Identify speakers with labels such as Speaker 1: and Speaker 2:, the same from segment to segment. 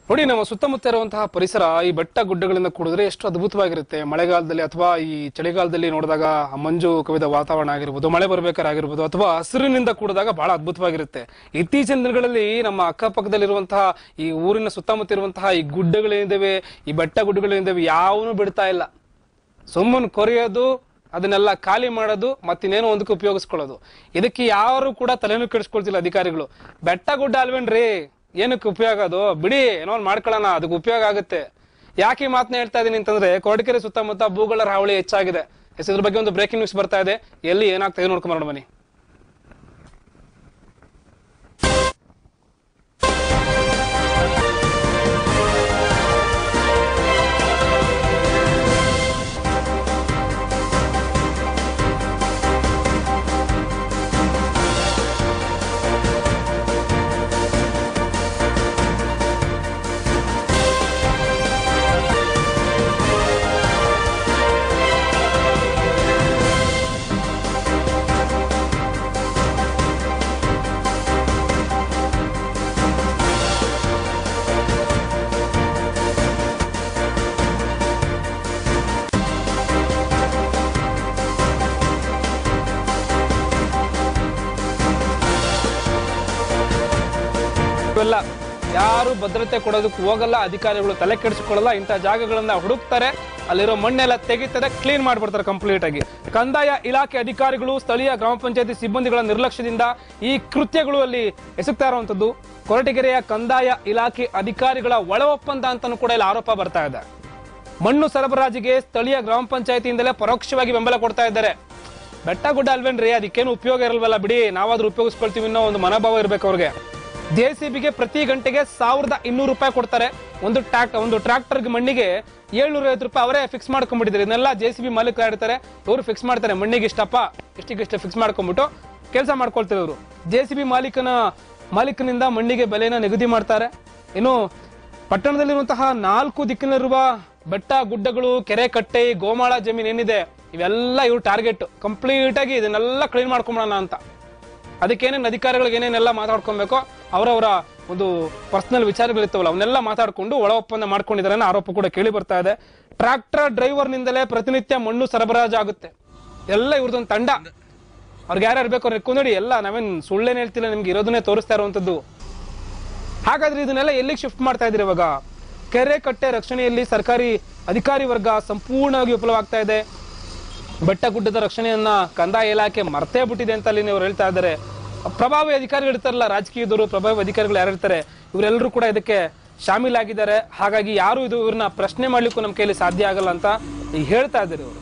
Speaker 1: ನೋಡಿ ನಮ್ಮ ಸುತ್ತಮುತ್ತ ಇರುವಂತಹ ಪರಿಸರ ಈ ಬೆಟ್ಟ ಗುಡ್ಡಗಳಿಂದ ಕೂಡಿದ್ರೆ ಎಷ್ಟು ಅದ್ಭುತವಾಗಿರುತ್ತೆ ಮಳೆಗಾಲದಲ್ಲಿ ಅಥವಾ ಈ ಚಳಿಗಾಲದಲ್ಲಿ ನೋಡಿದಾಗ ಆ ಮಂಜು ಕವಿದ ವಾತಾವರಣ ಆಗಿರ್ಬೋದು ಮಳೆ ಬರ್ಬೇಕಾಗಿರ್ಬೋದು ಅಥವಾ ಹಸಿರಿನಿಂದ ಕೂಡಿದಾಗ ಬಹಳ ಅದ್ಭುತವಾಗಿರುತ್ತೆ ಇತ್ತೀಚಿನ ದಿನಗಳಲ್ಲಿ ನಮ್ಮ ಅಕ್ಕಪಕ್ಕದಲ್ಲಿರುವಂತಹ ಈ ಊರಿನ ಸುತ್ತಮುತ್ತ ಇರುವಂತಹ ಈ ಗುಡ್ಡಗಳೇನಿದ್ದಾವೆ ಈ ಬೆಟ್ಟ ಗುಡ್ಡಗಳೇನಿದ್ದಾವೆ ಯಾವನು ಬಿಡ್ತಾ ಇಲ್ಲ ಸುಮ್ಮನೆ ಕೊರೆಯೋದು ಅದನ್ನೆಲ್ಲ ಖಾಲಿ ಮಾಡೋದು ಮತ್ತಿನ್ನೇನೋ ಒಂದಕ್ಕೆ ಉಪಯೋಗಿಸ್ಕೊಳ್ಳೋದು ಇದಕ್ಕೆ ಯಾರು ಕೂಡ ತಲೆನೂ ಕೆಡಿಸ್ಕೊಳ್ತಿಲ್ಲ ಅಧಿಕಾರಿಗಳು ಬೆಟ್ಟ ಗುಡ್ಡ ಅಲ್ವೇನ್ರಿ ಏನಕ್ಕೆ ಉಪಯೋಗ ಅದು ಬಿಡಿ ಏನೋ ಒಂದ್ ಮಾಡ್ಕೊಳ್ಳೋಣ ಅದಕ್ಕೆ ಉಪಯೋಗ ಆಗುತ್ತೆ ಯಾಕೆ ಈ ಮಾತನ್ನ ಹೇಳ್ತಾ ಇದೀನಿ ಅಂತಂದ್ರೆ ಕೊರಟಗೆರೆ ಸುತ್ತಮುತ್ತ ಭೂಗಳ ಹಾವಳಿ ಹೆಚ್ಚಾಗಿದೆ ಎಸ್ ಇದ್ರ ಬಗ್ಗೆ ಒಂದು ಬ್ರೇಕಿಂಗ್ ನ್ಯೂಸ್ ಬರ್ತಾ ಇದೆ ಎಲ್ಲಿ ಏನಾಗ್ತದೆ ನೋಡ್ಕೊಂಡ್ ಬರೋಣ ಬನ್ನಿ ಇವೆಲ್ಲ ಯಾರು ಭದ್ರತೆ ಕೊಡೋದಕ್ಕೆ ಹೋಗಲ್ಲ ಅಧಿಕಾರಿಗಳು ತಲೆ ಕೆಡಿಸಿಕೊಳ್ಳಲ್ಲ ಇಂಥ ಜಾಗಗಳನ್ನ ಹುಡುಕ್ತಾರೆ ಅಲ್ಲಿರೋ ಮಣ್ಣೆಲ್ಲ ತೆಗಿತಾರೆ ಕ್ಲೀನ್ ಮಾಡ್ಬಿಡ್ತಾರೆ ಕಂಪ್ಲೀಟ್ ಆಗಿ ಕಂದಾಯ ಇಲಾಖೆ ಅಧಿಕಾರಿಗಳು ಸ್ಥಳೀಯ ಗ್ರಾಮ ಪಂಚಾಯತಿ ಸಿಬ್ಬಂದಿಗಳ ನಿರ್ಲಕ್ಷ್ಯದಿಂದ ಈ ಕೃತ್ಯಗಳು ಅಲ್ಲಿ ಎಸಗ್ತಾ ಇರುವಂತದ್ದು ಕೊರಟಗೆರೆಯ ಕಂದಾಯ ಇಲಾಖೆ ಅಧಿಕಾರಿಗಳ ಒಳ ಒಪ್ಪಂದ ಅಂತಾನೂ ಕೂಡ ಇಲ್ಲಿ ಆರೋಪ ಬರ್ತಾ ಇದೆ ಮಣ್ಣು ಸರಬರಾಜಿಗೆ ಸ್ಥಳೀಯ ಗ್ರಾಮ ಪಂಚಾಯತಿಯಿಂದಲೇ ಪರೋಕ್ಷವಾಗಿ ಬೆಂಬಲ ಕೊಡ್ತಾ ಇದ್ದಾರೆ ಬೆಟ್ಟ ಗುಡ್ಡ ಅಲ್ವೇನ್ರಿ ಅದಕ್ಕೇನು ಉಪಯೋಗ ಇರಲ್ವಲ್ಲ ಬಿಡಿ ನಾವಾದ್ರೂ ಉಪಯೋಗಿಸ್ಕೊಳ್ತೀವಿ ಅನ್ನೋ ಒಂದು ಮನೋಭಾವ ಇರ್ಬೇಕು ಅವ್ರಿಗೆ ಜೆಸಿಬಿಗೆ ಪ್ರತಿ ಗಂಟೆಗೆ ಸಾವಿರದ ಇನ್ನೂರು ರೂಪಾಯಿ ಕೊಡ್ತಾರೆ ಒಂದು ಟ್ರಾಕ್ ಒಂದು ಟ್ರಾಕ್ಟರ್ ಮಣ್ಣಿಗೆ ಏಳ್ನೂರ ಐವತ್ತು ರೂಪಾಯಿ ಅವರೇ ಫಿಕ್ಸ್ ಮಾಡ್ಕೊಂಡ್ಬಿಟ್ಟಿದ್ದಾರೆ ಇದನ್ನೆಲ್ಲ ಜೆ ಸಿ ಬಿ ಮಾಲೀಕರು ಇರ್ತಾರೆ ಇವರು ಫಿಕ್ಸ್ ಮಾಡ್ತಾರೆ ಮಣ್ಣಿಗೆ ಇಷ್ಟಪ್ಪ ಇಷ್ಟಿಗಿಷ್ಟು ಫಿಕ್ಸ್ ಮಾಡ್ಕೊಂಡ್ಬಿಟ್ಟು ಕೆಲಸ ಮಾಡ್ಕೊಳ್ತಾರೆ ಇವರು ಜೆ ಸಿ ಬಿ ಮಾಲೀಕನ ಮಾಲೀಕನಿಂದ ಮಣ್ಣಿಗೆ ಬೆಲೆನ ನಿಗದಿ ಮಾಡ್ತಾರೆ ಇನ್ನು ಪಟ್ಟಣದಲ್ಲಿರುವಂತಹ ನಾಲ್ಕು ದಿಕ್ಕಿನಲ್ಲಿರುವ ಬೆಟ್ಟ ಗುಡ್ಡಗಳು ಕೆರೆ ಕಟ್ಟೆ ಗೋಮಾಳ ಜಮೀನ್ ಏನಿದೆ ಇವೆಲ್ಲ ಇವ್ರು ಟಾರ್ಗೆಟ್ ಕಂಪ್ಲೀಟ್ ಆಗಿ ಇದನ್ನೆಲ್ಲ ಕ್ಲೀನ್ ಮಾಡ್ಕೊಂಬಿಡೋಣ ಅಂತ ಅದಕ್ಕೇನೇನು ಅಧಿಕಾರಿಗಳಿಗೆ ಏನೇನೆಲ್ಲ ಮಾತಾಡ್ಕೊಬೇಕೋ ಅವರವರ ಒಂದು ಪರ್ಸನಲ್ ವಿಚಾರಗಳಿರ್ತಾವಲ್ಲ ಅವನ್ನೆಲ್ಲ ಮಾತಾಡ್ಕೊಂಡು ಒಳ ಒಪ್ಪಂದ ಮಾಡ್ಕೊಂಡಿದ್ದಾರೆ ಅನ್ನೋ ಆರೋಪ ಕೂಡ ಕೇಳಿ ಬರ್ತಾ ಇದೆ ಟ್ರಾಕ್ಟರ್ ಡ್ರೈವರ್ ನಿಂದಲೇ ಪ್ರತಿನಿತ್ಯ ಮಣ್ಣು ಸರಬರಾಜು ಆಗುತ್ತೆ ಎಲ್ಲ ಇವ್ರದೊಂದು ತಂಡ ಅವ್ರಿಗೆ ಯಾರ್ಯಾರು ಬೇಕು ಅವ್ರಿಗೆ ಕೊಂದಡಿ ಎಲ್ಲ ನಾವೇನ್ ಸುಳ್ಳೇನ್ ಹೇಳ್ತಿಲ್ಲ ನಿಮ್ಗೆ ಇರೋದನ್ನೇ ತೋರಿಸ್ತಾ ಇರುವಂತದ್ದು ಹಾಗಾದ್ರೆ ಇದನ್ನೆಲ್ಲ ಎಲ್ಲಿಗೆ ಶಿಫ್ಟ್ ಮಾಡ್ತಾ ಇದ್ದೀರಿ ಇವಾಗ ಕೆರೆ ಕಟ್ಟೆ ರಕ್ಷಣೆಯಲ್ಲಿ ಸರ್ಕಾರಿ ಅಧಿಕಾರಿ ವರ್ಗ ಸಂಪೂರ್ಣವಾಗಿ ವಿಫಲವಾಗ್ತಾ ಇದೆ ಬೆಟ್ಟ ಗುಡ್ಡದ ರಕ್ಷಣೆಯನ್ನ ಕಂದಾಯ ಇಲಾಖೆ ಮರ್ತೇ ಬಿಟ್ಟಿದೆ ಅಂತ ಅಲ್ಲಿ ಅವ್ರು ಹೇಳ್ತಾ ಇದ್ದಾರೆ ಪ್ರಭಾವಿ ಅಧಿಕಾರಿಗಳು ಇರ್ತಾರಲ್ಲ ರಾಜಕೀಯದವರು ಪ್ರಭಾವಿ ಅಧಿಕಾರಿಗಳು ಯಾರು ಇರ್ತಾರೆ ಇವರೆಲ್ಲರೂ ಕೂಡ ಇದಕ್ಕೆ ಶಾಮೀಲಾಗಿದ್ದಾರೆ ಹಾಗಾಗಿ ಯಾರು ಇದು ಇವ್ರನ್ನ ಪ್ರಶ್ನೆ ಮಾಡ್ಲಿಕ್ಕೂ ನಮ್ಮ ಕೈಯಲ್ಲಿ ಸಾಧ್ಯ ಆಗಲ್ಲ ಅಂತ ಈಗ ಹೇಳ್ತಾ ಇದ್ದಾರೆ ಇವರು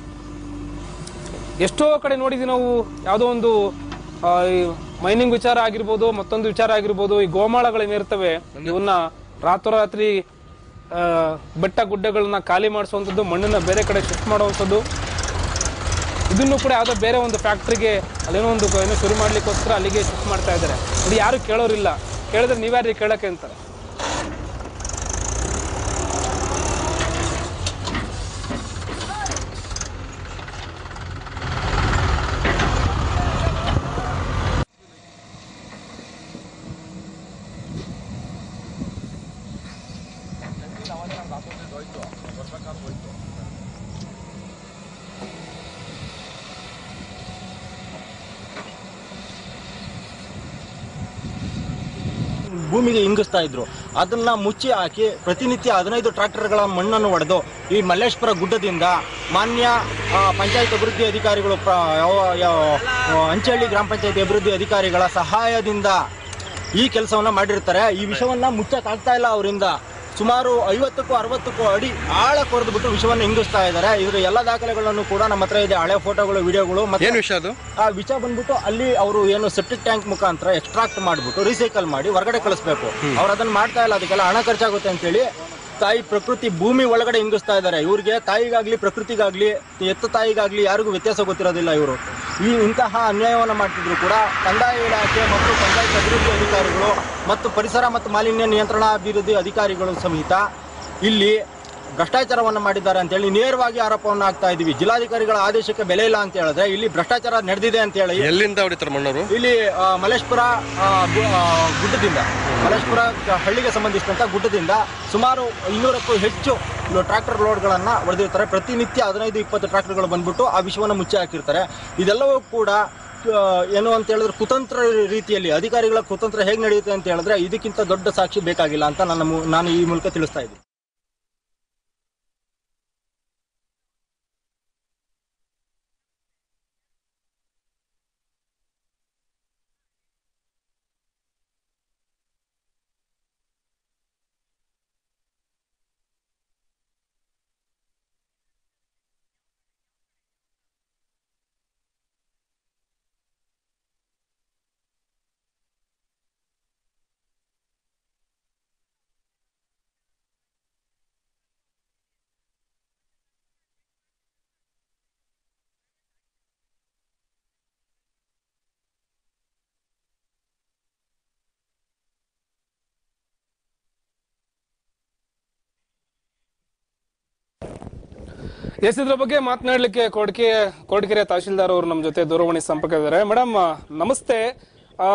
Speaker 1: ಎಷ್ಟೋ ಕಡೆ ನೋಡಿದ್ವಿ ನಾವು ಯಾವುದೋ ಒಂದು ಆ, ಈ ಮೈನಿಂಗ್ ವಿಚಾರ ಆಗಿರ್ಬೋದು ಮತ್ತೊಂದು ವಿಚಾರ ಆಗಿರ್ಬೋದು ಈ ಗೋಮಾಳಗಳೇನಿರ್ತವೆ ಇವನ್ನ ರಾತ್ರೋರಾತ್ರಿ ಆ, ಬೆಟ್ಟ ಗುಡ್ಡಗಳನ್ನ ಖಾಲಿ ಮಾಡಿಸುವಂಥದ್ದು ಮಣ್ಣನ್ನ ಬೇರೆ ಕಡೆ ಶಿಫ್ಟ್ ಮಾಡುವಂಥದ್ದು ಇದನ್ನು ಕೂಡ ಯಾವುದೋ ಬೇರೆ ಒಂದು ಫ್ಯಾಕ್ಟ್ರಿಗೆ ಅಲ್ಲೇನೋ ಒಂದು ಏನೋ ಶುರು ಮಾಡ್ಲಿಕ್ಕೋಸ್ಕರ ಅಲ್ಲಿಗೆ ಶಿಫ್ಟ್ ಮಾಡ್ತಾ ಇದ್ದಾರೆ ನೋಡಿ ಯಾರು ಕೇಳೋರಿಲ್ಲ ಕೇಳಿದ್ರೆ ನೀವ್ಯಾರಿಗೆ ಕೇಳಕ್ಕೆ ಅಂತಾರೆ
Speaker 2: ಭೂಮಿಗೆ ಇಂಗಿಸ್ತಾ ಇದ್ರು ಅದನ್ನ ಮುಚ್ಚಿ ಹಾಕಿ ಪ್ರತಿನಿತ್ಯ ಹದಿನೈದು ಟ್ರಾಕ್ಟರ್ಗಳ ಮಣ್ಣನ್ನು ಒಡೆದು ಈ ಮಲ್ಲೇಶ್ವರ ಗುಡ್ಡದಿಂದ ಮಾನ್ಯ ಆ, ಪಂಚಾಯತ್ ಅಭಿವೃದ್ಧಿ ಅಧಿಕಾರಿಗಳು ಪ್ರ- ಯಾವ- ಯಾವ- ಅಂಚಹಳ್ಳಿ ಗ್ರಾಮ ಪಂಚಾಯತಿ ಅಭಿವೃದ್ಧಿ ಅಧಿಕಾರಿಗಳ ಸಹಾಯದಿಂದ ಈ ಕೆಲಸವನ್ನ ಮಾಡಿರ್ತಾರೆ ಈ ವಿಷಯವನ್ನ ಮುಚ್ಚಕ್ಕಾಗ್ತಾ ಇಲ್ಲ ಅವರಿಂದ ಸುಮಾರು ಐವತ್ತಕ್ಕೂ ಅರವತ್ತಕ್ಕೂ ಅಡಿ ಆಳ ಕೊರೆದು ಬಿಟ್ಟು ವಿಷವನ್ನು ಇಂಗಿಸ್ತಾ ಇದ್ದಾರೆ ಇದ್ರ ಎಲ್ಲ ದಾಖಲೆಗಳನ್ನು ಕೂಡ ನಮ್ಮ ಹತ್ರ ಇದೆ ಹಳೆ ಫೋಟೋಗಳು ವಿಡಿಯೋಗಳು ಮತ್ತೆ
Speaker 3: ಏನು ವಿಷಯ ಅದು
Speaker 2: ಆ ವಿಷ ಬಂದ್ಬಿಟ್ಟು ಅಲ್ಲಿ ಅವರು ಏನು ಸೆಪ್ಟಿಕ್ ಟ್ಯಾಂಕ್ ಮುಖಾಂತರ ಎಕ್ಸ್ಟ್ರಾಕ್ಟ್ ಮಾಡ್ಬಿಟ್ಟು ರೀಸೈಕಲ್ ಮಾಡಿ ಹೊರಗಡೆ ಕಳಿಸ್ಬೇಕು ಅವ್ರು ಅದನ್ನ ಮಾಡ್ತಾ ಇಲ್ಲ ಅದಕ್ಕೆಲ್ಲ ಹಣ ಖರ್ಚಾಗುತ್ತೆ ಅಂತೇಳಿ ತಾಯಿ ಪ್ರಕೃತಿ ಭೂಮಿ ಒಳಗಡೆ ಇಂಗಿಸ್ತಾ ಇದ್ದಾರೆ ಇವ್ರಿಗೆ ತಾಯಿಗಾಗ್ಲಿ ಪ್ರಕೃತಿಗಾಗ್ಲಿ ಎತ್ತು ತಾಯಿಗಾಗ್ಲಿ ಯಾರಿಗೂ ವ್ಯತ್ಯಾಸ ಗೊತ್ತಿರೋದಿಲ್ಲ ಇವರು ಈ ಇಂತಹ ಅನ್ಯಾಯವನ್ನು ಮಾಡ್ತಿದ್ರು ಕೂಡ ಕಂದಾಯ ಇಲಾಖೆ ಮತ್ತು ಪಂಚಾಯತ್ ಅಭಿವೃದ್ಧಿ ಅಧಿಕಾರಿಗಳು ಮತ್ತು ಪರಿಸರ ಮತ್ತು ಮಾಲಿನ್ಯ ನಿಯಂತ್ರಣ ಅಭಿವೃದ್ಧಿ ಅಧಿಕಾರಿಗಳು ಸಮೇತ ಇಲ್ಲಿ ಭ್ರಷ್ಟಾಚಾರವನ್ನು ಮಾಡಿದ್ದಾರೆ ಅಂತ ಹೇಳಿ ನೇರವಾಗಿ ಆರೋಪವನ್ನು ಆಗ್ತಾ ಇದೀವಿ ಜಿಲ್ಲಾಧಿಕಾರಿಗಳ ಆದೇಶಕ್ಕೆ ಬೆಲೆ ಇಲ್ಲ ಅಂತ ಹೇಳಿದ್ರೆ ಇಲ್ಲಿ ಭ್ರಷ್ಟಾಚಾರ ನಡೆದಿದೆ ಅಂತ ಹೇಳಿ
Speaker 3: ಎಲ್ಲಿಂದ ಹೊಡಿತಾರೆ ಮಣ್ಣವರು
Speaker 2: ಇಲ್ಲಿ ಆ, ಮಲೇಶ್ಪುರ ಆ, ಗು- ಆ, ಗುಡ್ಡದಿಂದ ಮಲೇಶ್ಪುರ ಕ- ಹಳ್ಳಿಗೆ ಸಂಬಂಧಿಸಿದಂತ ಗುಡ್ಡದಿಂದ ಸುಮಾರು ಇನ್ನೂರಕ್ಕೂ ಹೆಚ್ಚು ಟ್ರ್ಯಾಕ್ಟರ್ ಲೋಡ್ಗಳನ್ನ ಹೊಡೆದಿರ್ತಾರೆ ಪ್ರತಿನಿತ್ಯ ಹದಿನೈದು ಇಪ್ಪತ್ತು ಟ್ರ್ಯಾಕ್ಟರ್ಗಳು ಬಂದ್ಬಿಟ್ಟು ಆ ವಿಷಯವನ್ನು ಮುಚ್ಚಿ ಹಾಕಿರ್ತಾರೆ ಇದೆಲ್ಲವೂ ಕೂಡ ಆ, ಏನು ಅಂತ ಹೇಳಿದ್ರೆ ಕುತಂತ್ರ ರೀತಿಯಲ್ಲಿ ಅಧಿಕಾರಿಗಳ ಕುತಂತ್ರ ಹೇಗೆ ನಡೆಯುತ್ತೆ ಅಂತ ಹೇಳಿದ್ರೆ ಇದಕ್ಕಿಂತ ದೊಡ್ಡ ಸಾಕ್ಷಿ ಬೇಕಾಗಿಲ್ಲ ಅಂತ ನನ್ನ ಮು- ನಾನು ಈ ಮೂಲಕ ತಿಳಿಸ್ತಾ ಇದ್ದೀನಿ
Speaker 1: ಎಸ್ ಇದ್ರ ಬಗ್ಗೆ ಮಾತನಾಡ್ಲಿಕ್ಕೆ ಕೊಡ್ಕೆ ಕೊಡ್ಕೆರೆ ತಹಶೀಲ್ದಾರ್ ಅವರು ನಮ್ಮ ಜೊತೆ ದೂರವಾಣಿ ಸಂಪರ್ಕ ಇದ್ದಾರೆ ಮೇಡಮ್ ನಮಸ್ತೆ ಆ,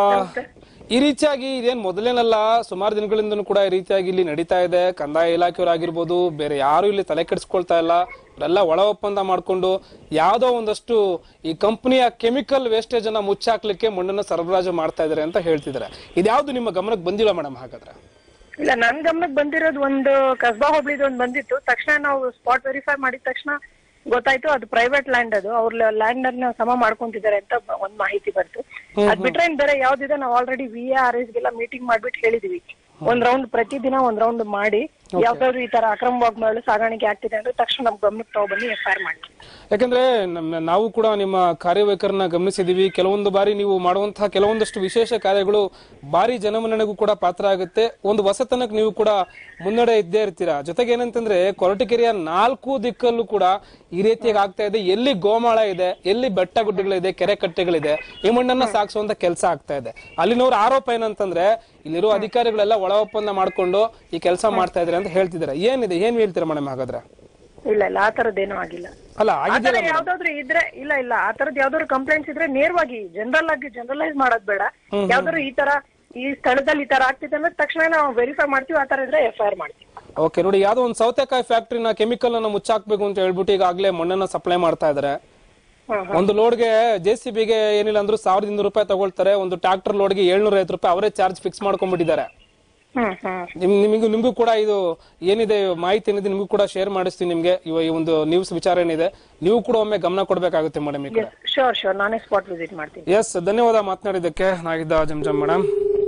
Speaker 1: ಈ ರೀತಿಯಾಗಿ ಇದೇನ್ ಮೊದಲೇನಲ್ಲ ಸುಮಾರು ದಿನಗಳಿಂದನೂ ಕೂಡ ಈ ರೀತಿಯಾಗಿ ಇಲ್ಲಿ ನಡೀತಾ ಇದೆ ಕಂದಾಯ ಇಲಾಖೆಯವರಾಗಿರ್ಬೋದು ಬೇರೆ ಯಾರು ಇಲ್ಲಿ ತಲೆ ಕೆಡಿಸ್ಕೊಳ್ತಾ ಇಲ್ಲ ಇವರೆಲ್ಲ ಒಳ ಒಪ್ಪಂದ ಮಾಡ್ಕೊಂಡು ಯಾವ್ದೋ ಒಂದಷ್ಟು ಈ ಕಂಪನಿಯ ಕೆಮಿಕಲ್ ವೇಸ್ಟೇಜ್ ಅನ್ನ ಮುಚ್ಚಾಕ್ಲಿಕ್ಕೆ ಮಣ್ಣನ್ನ ಸರಬರಾಜು ಮಾಡ್ತಾ ಇದಾರೆ ಅಂತ ಹೇಳ್ತಿದ್ದಾರೆ ಇದ್ಯಾವ್ದು ನಿಮ್ಮ ಗಮನಕ್ಕೆ ಬಂದಿಲ್ಲ ಮೇಡಮ್ ಹಾಗಾದ್ರೆ
Speaker 4: ಇಲ್ಲ ನನ್ ಗಮನಕ್ಕೆ ಬಂದಿರೋದು ಒಂದು ಕಸ್ಬಾ ಹೋಬ್ಳಿದು ಒಂದು ಬಂದಿತ್ತು ತಕ್ಷಣ ನಾವು ಸ್ಪಾಟ್ ವೆರಿಫೈ ಮಾಡಿದ ತಕ್ಷಣ ಗೊತ್ತಾಯ್ತು ಅದು ಪ್ರೈವೇಟ್ ಲ್ಯಾಂಡ್ ಅದು ಅವ್ರ ಲ್ಯಾಂಡ್ ಅನ್ನ ಸಮ ಮಾಡ್ಕೊಂತಿದ್ದಾರೆ ಅಂತ ಬ- ಒಂದ್ ಮಾಹಿತಿ ಬಂತು ಅದ್ ಬಿಟ್ರೆ ಇನ್ ಬೇರೆ ಯಾವ್ದಿದೆ ನಾವು ಆಲ್ರೆಡಿ ವಿ ಆರ್ ಎಸ್ ಗೆಲ್ಲ ಮೀಟಿಂಗ್ ಮಾಡ್ಬಿಟ್ಟು ಹೇಳಿದೀವಿ ಒಂದ್ ರೌಂಡ್ ಪ್ರತಿದಿನ ಒಂದ್ ರೌಂಡ್ ಮಾಡಿ ಯಾವ್ದಾದ್ರು ಈ ತರ ಅಕ್ರಮವಾಗಿ ಮರಳು ಸಾಗಾಣಿಕೆ ಆಗ್ತಿದೆ ಅಂದ್ರೆ ತಕ್ಷಣ ನಮ್ ಗಮನಕ್ಕೆ ತಾವು ಬನ್ನಿ ಎಫ್ ಐ ಆರ್ ಮಾಡಿ
Speaker 1: ಯಾಕಂದ್ರೆ ನಮ್ಮ ನಾವು ಕೂಡ ನಿಮ್ಮ ಕಾರ್ಯವೈಖರನ್ನ ಗಮನಿಸಿದೀವಿ ಕೆಲವೊಂದು ಬಾರಿ ನೀವು ಮಾಡುವಂತಹ ಕೆಲವೊಂದಷ್ಟು ವಿಶೇಷ ಕಾರ್ಯಗಳು ಭಾರಿ ಜನಮನ್ನಣೆಗೂ ಕೂಡ ಪಾತ್ರ ಆಗುತ್ತೆ ಒಂದು ಹೊಸತನಕ್ಕೆ ನೀವು ಕೂಡ ಮುನ್ನಡೆ ಇದ್ದೇ ಇರ್ತೀರಾ ಜೊತೆಗೆ ಏನಂತಂದ್ರೆ ಕೊರಟಗೆರೆಯ ನಾಲ್ಕು ದಿಕ್ಕಲ್ಲೂ ಕೂಡ ಈ ರೀತಿಯಾಗಿ ಆಗ್ತಾ ಇದೆ ಎಲ್ಲಿ ಗೋಮಾಳ ಇದೆ ಎಲ್ಲಿ ಬೆಟ್ಟ ಗುಡ್ಡಗಳಿದೆ ಕೆರೆ ಕಟ್ಟೆಗಳಿದೆ ಈ ಮಣ್ಣನ್ನ ಸಾಗಿಸುವಂತ ಕೆಲಸ ಆಗ್ತಾ ಇದೆ ಅಲ್ಲಿನವ್ರ ಆರೋಪ ಏನಂತಂದ್ರೆ ಇಲ್ಲಿರೋ ಅಧಿಕಾರಿಗಳೆಲ್ಲ ಒಳ ಒಪ್ಪಂದ ಮಾಡ್ಕೊಂಡು ಈ ಕೆಲಸ ಮಾಡ್ತಾ ಇದಾರೆ ಅಂತ ಹೇಳ್ತಿದ್ದಾರೆ ಏನಿದೆ ಏನ್ ಹೇಳ್ತೀರಾ ಮೇಡಮ್ ಹಾಗಾದ್ರೆ
Speaker 4: ಇಲ್ಲ ಇಲ್ಲ ಆ ತರದ್ದೇನೂ ಆಗಿಲ್ಲ
Speaker 1: ಅಲ್ಲ
Speaker 4: ಆ
Speaker 1: ಆಗಿದೆ
Speaker 4: ತರ ಯಾವ್ದಾದ್ರು ಇದ್ರೆ ಇಲ್ಲ ಇಲ್ಲ ಆ ತರದ್ ಯಾವ್ದಾದ್ರು ಕಂಪ್ಲೇಂಟ್ಸ್ ಇದ್ರೆ ನೇರವಾಗಿ ಜನರಲ್ ಆಗಿ ಜನರಲೈಸ್ ಮಾಡೋದ್ ಬೇಡ ಯಾವ್ದಾದ್ರು ಈ ತರ ಈ ಸ್ಥಳದಲ್ಲಿ ಈ ತರ ಆಗ್ತಿದೆ ಅಂದ್ರೆ ತಕ್ಷಣ ನಾವು ವೆರಿಫೈ ಮಾಡ್ತೀವಿ ಆ ತರ ಇದ್ರೆ ಎಫ್ ಐ ಆರ್ ಮಾಡ್ತೀವಿ
Speaker 1: ಓಕೆ ನೋಡಿ ಯಾವ್ದೋ ಒಂದು ಸೌತೆಕಾಯಿ ಫ್ಯಾಕ್ಟ್ರಿನ ಕೆಮಿಕಲ್ ಅನ್ನ ಮುಚ್ಚಾಕ್ಬೇಕು ಅಂತ ಹೇಳ್ಬಿಟ್ಟು ಈಗಾಗಲೇ ಮಣ್ಣನ್ನ ಸಪ್ಲೈ ಮಾಡ್ತಾ ಇದಾರೆ
Speaker 4: ಹ್ಮ್,
Speaker 1: ಒಂದು ಲೋಡ್ಗೆ ಜೆ ಸಿ ಬಿಗೆ ಏನಿಲ್ಲ ಅಂದ್ರೂ ಸಾವಿರದ ಇನ್ನೂರು ರೂಪಾಯಿ ತಗೊಳ್ತಾರೆ ಒಂದು ಟ್ರಾಕ್ಟರ್ ಲೋಡ್ಗೆ ಏಳ್ನೂರ ಐವತ್ತು ರೂಪಾಯಿ ಅವರೇ ಚಾರ್ಜ್ ಫಿಕ್ಸ್ ಮಾಡ್ಕೊಂಡ್ಬಿಟ್ಟಿದ್ದಾರೆ
Speaker 4: ಹ್ಮ್ ಹ್ಮ್
Speaker 1: ನಿಮ್ ನಿಮಗೂ ನಿಮಗೂ ಕೂಡ ಇದು ಏನಿದೆ ಮಾಹಿತಿ ಏನಿದೆ ನಿಮಗೂ ಕೂಡ ಶೇರ್ ಮಾಡಿಸ್ತೀನಿ ನಿಮ್ಗೆ ಇವ ಈ ಒಂದು ನ್ಯೂಸ್ ವಿಚಾರ ಏನಿದೆ ನೀವು ಕೂಡ ಒಮ್ಮೆ ಗಮನ ಕೊಡ್ಬೇಕಾಗುತ್ತೆ ಮೇಡಮ್ ಈ ಕಡೆ
Speaker 4: ಶೋರ್ ಶೋರ್ ನಾನೇ ಸ್ಪಾಟ್ ವಿಸಿಟ್ ಮಾಡ್ತೀನಿ
Speaker 1: ಎಸ್ ಧನ್ಯವಾದ ಮಾತನಾಡಿದ್ದಕ್ಕೆ ನಾಗಿದ್ದ ಜಮ್ ಜಮ್ ಮೇಡಮ್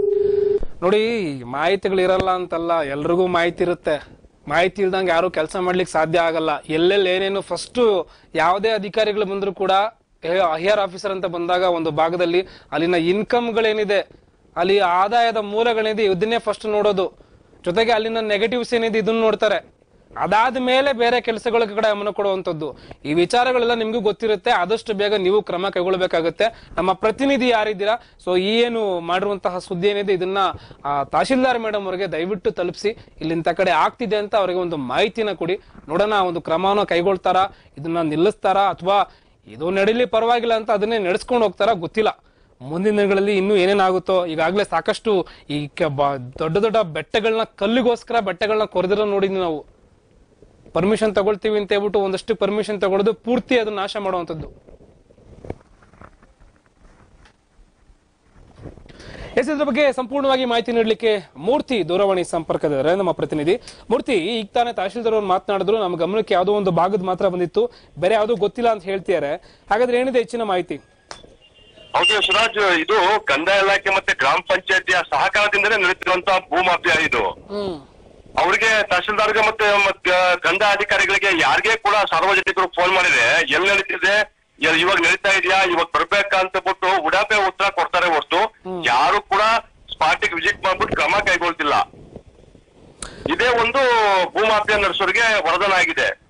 Speaker 1: ನೋಡಿ ಮಾಹಿತಿಗಳು ಇರಲ್ಲ ಅಂತಲ್ಲ ಎಲ್ರಿಗೂ ಮಾಹಿತಿ ಇರುತ್ತೆ ಮಾಹಿತಿ ಇಲ್ದಂಗೆ ಯಾರು ಕೆಲಸ ಮಾಡ್ಲಿಕ್ಕೆ ಸಾಧ್ಯ ಆಗಲ್ಲ ಎಲ್ಲೆಲ್ಲಿ ಏನೇನು ಫಸ್ಟ್ ಯಾವುದೇ ಅಧಿಕಾರಿಗಳು ಬಂದ್ರು ಕೂಡ ಹೈಯರ್ ಆಫೀಸರ್ ಅಂತ ಬಂದಾಗ ಒಂದು ಭಾಗದಲ್ಲಿ ಅಲ್ಲಿನ ಇನ್ಕಮ್ಗಳೇನಿದೆ ಅಲ್ಲಿ ಆದಾಯದ ಮೂಲಗಳೇನಿದೆ ಇದನ್ನೇ ಫಸ್ಟ್ ನೋಡೋದು ಜೊತೆಗೆ ಅಲ್ಲಿನ ನೆಗೆಟಿವ್ಸ್ ಏನಿದೆ ಇದನ್ನ ನೋಡ್ತಾರೆ ಅದಾದ ಮೇಲೆ ಬೇರೆ ಕೆಲಸಗಳ ಕಡೆ ಗಮನ ಕೊಡುವಂತದ್ದು ಈ ವಿಚಾರಗಳೆಲ್ಲ ನಿಮ್ಗೂ ಗೊತ್ತಿರುತ್ತೆ ಆದಷ್ಟು ಬೇಗ ನೀವು ಕ್ರಮ ಕೈಗೊಳ್ಳಬೇಕಾಗುತ್ತೆ ನಮ್ಮ ಪ್ರತಿನಿಧಿ ಯಾರಿದ್ದೀರಾ ಸೊ ಈ ಏನು ಮಾಡಿರುವಂತಹ ಸುದ್ದಿ ಏನಿದೆ ಇದನ್ನ ಆ, ತಹಶೀಲ್ದಾರ್ ಮೇಡಮ್ ಅವರಿಗೆ ದಯವಿಟ್ಟು ತಲುಪಿಸಿ ಇಲ್ಲಿಂತ ಕಡೆ ಆಗ್ತಿದೆ ಅಂತ ಅವರಿಗೆ ಒಂದು ಮಾಹಿತಿನ ಕೊಡಿ ನೋಡೋಣ ಒಂದು ಕ್ರಮನ ಕೈಗೊಳ್ತಾರಾ ಇದನ್ನ ನಿಲ್ಲಿಸ್ತಾರಾ ಅಥವಾ ಇದು ನಡೀಲಿ ಪರವಾಗಿಲ್ಲ ಅಂತ ಅದನ್ನೇ ನಡೆಸ್ಕೊಂಡು ಹೋಗ್ತಾರಾ ಗೊತ್ತಿಲ್ಲ ಮುಂದಿನ ದಿನಗಳಲ್ಲಿ ಇನ್ನೂ ಏನೇನಾಗುತ್ತೋ ಈಗಾಗಲೇ ಸಾಕಷ್ಟು ಈ ಕ- ಬ- ದೊಡ್ಡ ದೊಡ್ಡ ಬೆಟ್ಟಗಳನ್ನ ಕಲ್ಲಿಗೋಸ್ಕರ ಬೆಟ್ಟಗಳನ್ನ ಕೊರೆದಿರೋ ನೋಡಿದ್ವಿ ನಾವು ಪರ್ಮಿಷನ್ ತಗೊಳ್ತೀವಿ ಅಂತ ಹೇಳ್ಬಿಟ್ಟು ಒಂದಷ್ಟು ಪರ್ಮಿಷನ್ ತಗೊಳ್ಳೋದು ಪೂರ್ತಿ ಅದನ್ನ ನಾಶ ಮಾಡುವಂಥದ್ದು ಎಸ್ ಇದ್ರ ಬಗ್ಗೆ ಸಂಪೂರ್ಣವಾಗಿ ಮಾಹಿತಿ ನೀಡಲಿಕ್ಕೆ ಮೂರ್ತಿ ದೂರವಾಣಿ ಸಂಪರ್ಕದಿದ್ದಾರೆ ನಮ್ಮ ಪ್ರತಿನಿಧಿ ಮೂರ್ತಿ ಈಗ ತಾನೇ ತಹಶೀಲ್ದಾರ್ ಅವ್ರು ಮಾತನಾಡಿದ್ರು ನಮ್ಮ ಗಮನಕ್ಕೆ ಯಾವುದೋ ಒಂದು ಭಾಗದ ಮಾತ್ರ ಬಂದಿತ್ತು ಬೇರೆ ಯಾವುದೂ ಗೊತ್ತಿಲ್ಲ ಅಂತ ಹೇಳ್ತಿದ್ದಾರೆ ಹಾಗಾದ್ರೆ ಏನಿದೆ ಹೆಚ್ಚಿನ ಮಾಹಿತಿ
Speaker 3: ಹೌದು ಶಿವರಾಜ್ ಇದು ಕಂದಾಯ ಇಲಾಖೆ ಮತ್ತೆ ಗ್ರಾಮ ಪಂಚಾಯತಿಯ ಸಹಕಾರದಿಂದಲೇ ನಡೆಯುತ್ತಿರುವಂತಹ ಭೂಮಾಫಿಯಾ ಇದು ಅವ್ರಿಗೆ ತಹಶೀಲ್ದಾರ್ಗೆ ಮತ್ತೆ ಮತ್ತೆ ಕಂದಾಯ ಅಧಿಕಾರಿಗಳಿಗೆ ಯಾರಿಗೇ ಕೂಡ ಸಾರ್ವಜನಿಕರು ಫೋನ್ ಮಾಡಿದ್ರೆ ಎಲ್ಲಿ ನಡೀತಿದೆ ಎಲ್- ಇವಾಗ ನಡೀತಾ ಇದೆಯಾ ಇವಾಗ ಬರ್ಬೇಕಾ ಅಂತ ಬಿಟ್ಟು ಉಡಾಪೆ ಉತ್ತರ ಕೊಡ್ತಾರೆ ಹೊರತು ಯಾರು ಕೂಡ ಸ್ಪಾಟಿಗೆ ವಿಸಿಟ್ ಮಾಡ್ಬಿಟ್ಟು ಕ್ರಮ ಕೈಗೊಳ್ತಿಲ್ಲ ಇದೇ ಒಂದು ಭೂಮಾಫಿಯಾ ನಡೆಸೋರಿಗೆ ವರದಾನ ಆಗಿದೆ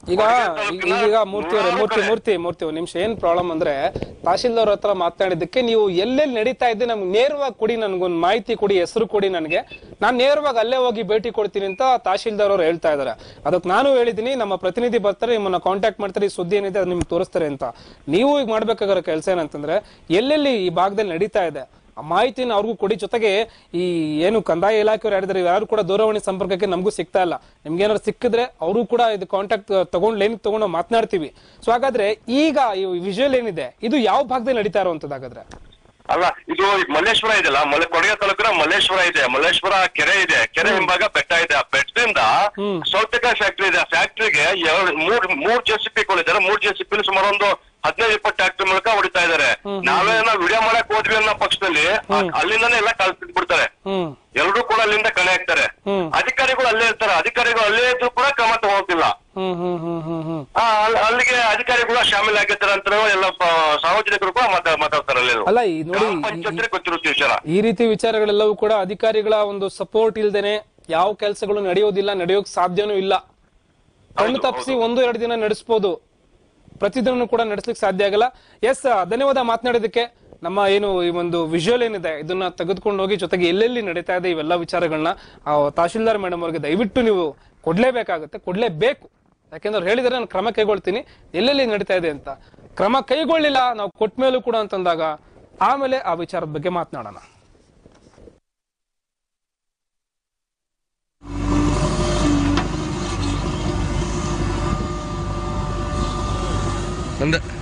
Speaker 1: ಈಗ ಈಗ ಮೂರ್ತಿ ಅವರೇ ಮೂರ್ತಿ ಮೂರ್ತಿ ಮೂರ್ತಿ ಒಂದ್ ನಿಮಿಷ ಏನ್ ಪ್ರಾಬ್ಲಮ್ ಅಂದ್ರೆ ತಹಶೀಲ್ದಾರ್ ಹತ್ರ ಮಾತನಾಡಿದ್ದಕ್ಕೆ ನೀವು ಎಲ್ಲೆಲ್ಲಿ ನಡೀತಾ ಇದ್ದೆ ನಮ್ಗೆ ನೇರವಾಗಿ ಕೊಡಿ ನನ್ಗೊಂದು ಮಾಹಿತಿ ಕೊಡಿ ಹೆಸರು ಕೊಡಿ ನನಗೆ ನಾನು ನೇರವಾಗಿ ಅಲ್ಲೇ ಹೋಗಿ ಭೇಟಿ ಕೊಡ್ತೀನಿ ಅಂತ ತಹಶೀಲ್ದಾರ್ ಅವ್ರು ಹೇಳ್ತಾ ಇದಾರೆ ಅದಕ್ಕೆ ನಾನು ಹೇಳಿದೀನಿ ನಮ್ಮ ಪ್ರತಿನಿಧಿ ಬರ್ತಾರೆ ನಿಮ್ಮನ್ನ ಕಾಂಟ್ಯಾಕ್ಟ್ ಮಾಡ್ತಾರೆ ಈ ಸುದ್ದಿ ಏನಿದೆ ಅದು ನಿಮ್ಗೆ ತೋರಿಸ್ತಾರೆ ಅಂತ ನೀವು ಈಗ ಮಾಡ್ಬೇಕಾಗಿರೋ ಕೆಲಸ ಏನಂತಂದ್ರೆ ಎಲ್ಲೆಲ್ಲಿ ಈ ಭಾಗದಲ್ಲಿ ನಡೀತಾ ಇದೆ ಆ ಮಾಹಿತಿನ ಅವ್ರಿಗೂ ಕೊಡಿ ಜೊತೆಗೆ ಈ ಏನು ಕಂದಾಯ ಇಲಾಖೆಯವರು ಯಾರಿದ್ದಾರೆ ಯಾರು ಕೂಡ ದೂರವಾಣಿ ಸಂಪರ್ಕಕ್ಕೆ ನಮಗೂ ಸಿಗ್ತಾ ಇಲ್ಲ ನಿಮ್ಗೆ ಏನಾದ್ರು ಸಿಕ್ಕಿದ್ರೆ ಅವರು ಕೂಡ ಇದು ಕಾಂಟ್ಯಾಕ್ಟ್ ತಗೊಂಡ್ ಲೈನ್ ತಗೊಂಡು ನಾವು ಮಾತನಾಡ್ತೀವಿ ಸೊ ಹಾಗಾದ್ರೆ ಈಗ ಈ ವಿಜುವಲ್ ಏನಿದೆ ಇದು ಯಾವ ಭಾಗದಲ್ಲಿ ನಡೀತಾ ಇರುವಂತದ್ದು ಹಾಗಾದ್ರೆ
Speaker 3: ಅಲ್ಲ ಇದು ಈ ಮಲ್ಲೇಶ್ವರ ಇದೆಯಲ್ಲ ಮಲೆ ಕೊಡಗೆ ತಾಲೂಕಿನ ಮಲ್ಲೇಶ್ವರ ಇದೆ ಮಲ್ಲೇಶ್ವರ ಕೆರೆ ಇದೆ ಕೆರೆ ಹಿಂಭಾಗ ಬೆಟ್ಟ ಇದೆ ಆ ಬೆಟ್ಟದಿಂದ ಸೌತೆಕಾಯಿ ಫ್ಯಾಕ್ಟ್ರಿ ಇದೆ ಆ ಫ್ಯಾಕ್ಟ್ರಿಗೆ ಎರಡು ಮೂರ್ ಮೂರ್ ಜೆ ಸಿ ಪಿ ಗಳಿದ್ದಾರೆ ಮೂರ್ ಜೆ ಸಿ ಪಿ ಸುಮಾರು ಒಂದು ಹದಿನೈದು ಇಪ್ಪತ್ತು ಟ್ಯಾಕ್ಟರ್ ಮೂಲಕ ಹೊಡಿತಾ ಇದಾರೆ ನಾವೇ ನಾವು ವಿಡಿಯೋ ಮಾಡಕ್ ಹೋದ್ವಿ ಅನ್ನೋ ಪಕ್ಷದಲ್ಲಿ ಆ- ಅಲ್ಲಿಂದಾನೇ ಎಲ್ಲ ಕಳ್ಸಿ ಬಿಡ್ತಾರೆ
Speaker 1: ಹ್ಮ್
Speaker 3: ಎಲ್ರು ಕೂಡ ಅಲ್ಲಿಂದ ಕಳೆ ಹಾಕ್ತಾರೆ
Speaker 1: ಹ್ಮ್.
Speaker 3: ಅಧಿಕಾರಿಗಳು ಅಲ್ಲೇ ಇರ್ತಾರೆ ಅಧಿಕಾರಿಗಳು ಅಲ್ಲೇ ಇದ್ರು ಕೂಡ ಕ್ರಮ ತಗೋತಿಲ್ಲ
Speaker 1: ಹ್ಮ್ ಹ್ಮ್ ಹ್ಮ್ ಹ್ಮ್ ಹ್ಮ್
Speaker 3: ಆ, ಅಲ್- ಅಲ್ಲಿಗೆ ಅಧಿಕಾರಿಗಳು ಶಾಮೀಲ್ ಆಗಿರ್ತಾರೆ ಅಂತ ಎಲ್ಲ ಪ- ಸಾರ್ವಜನಿಕರು ಕೂಡ ಮಾತಾ- ಮಾತಾಡ್ತಾರೆ ಅಲ್ಲೆಲ್ಲ
Speaker 1: ಅಲ್ಲ ಈ ನೋಡಿ
Speaker 3: ಗ್ರಾಮ
Speaker 1: ಈ-
Speaker 3: ಪಂಚಾಯತ್ಗೆ ಗೊತ್ತಿರುತ್ತೆ ಈ ವಿಚಾರ
Speaker 1: ಈ ರೀತಿ ವಿಚಾರಗಳೆಲ್ಲವೂ ಕೂಡ ಅಧಿಕಾರಿಗಳ ಒಂದು ಸಪೋರ್ಟ್ ಇಲ್ದೇನೆ ಯಾವ ಕೆಲಸಗಳು ನಡೆಯೋದಿಲ್ಲ ನಡೆಯೋಕ್ ಸಾಧ್ಯನೂ ಇಲ್ಲ ಕಣ್ಣು ತಪ್ಪಿಸಿ ಒಂದು ಎರಡು ದಿನ ನಡೆಸ್ಬೋದು ಪ್ರತಿದಿನ ಕೂಡ ನಡೆಸ್ಲಿಕ್ಕೆ ಸಾಧ್ಯ ಆಗಲ್ಲ ಎಸ್ ಧನ್ಯವಾದ ಮಾತನಾಡೋದಕ್ಕೆ ನಮ್ಮ ಏನು ಈ ಒಂದು ವಿಜುವಲ್ ಏನಿದೆ ಇದನ್ನ ತೆಗೆದುಕೊಂಡು ಹೋಗಿ ಜೊತೆಗೆ ಎಲ್ಲೆಲ್ಲಿ ನಡೀತಾ ಇದೆ ಇವೆಲ್ಲ ವಿಚಾರಗಳನ್ನ ಆ ತಹಶೀಲ್ದಾರ್ ಮೇಡಮ್ ಅವ್ರಿಗೆ ದಯವಿಟ್ಟು ನೀವು ಕೊಡ್ಲೇಬೇಕಾಗುತ್ತೆ ಕೊಡ್ಲೇಬೇಕು ಯಾಕೆಂದ್ರೆ ಅವ್ರು ಹೇಳಿದ್ರೆ ನಾನು ಕ್ರಮ ಕೈಗೊಳ್ತೀನಿ ಎಲ್ಲೆಲ್ಲಿ ನಡೀತಾ ಇದೆ ಅಂತ ಕ್ರಮ ಕೈಗೊಳ್ಳಿಲ್ಲ ನಾವು ಕೊಟ್ಟ ಮೇಲೂ ಕೂಡ ಅಂತಂದಾಗ ಆಮೇಲೆ ಆ ವಿಚಾರದ ಬಗ್ಗೆ ಮಾತನಾಡೋಣ
Speaker 5: ನಂದೆ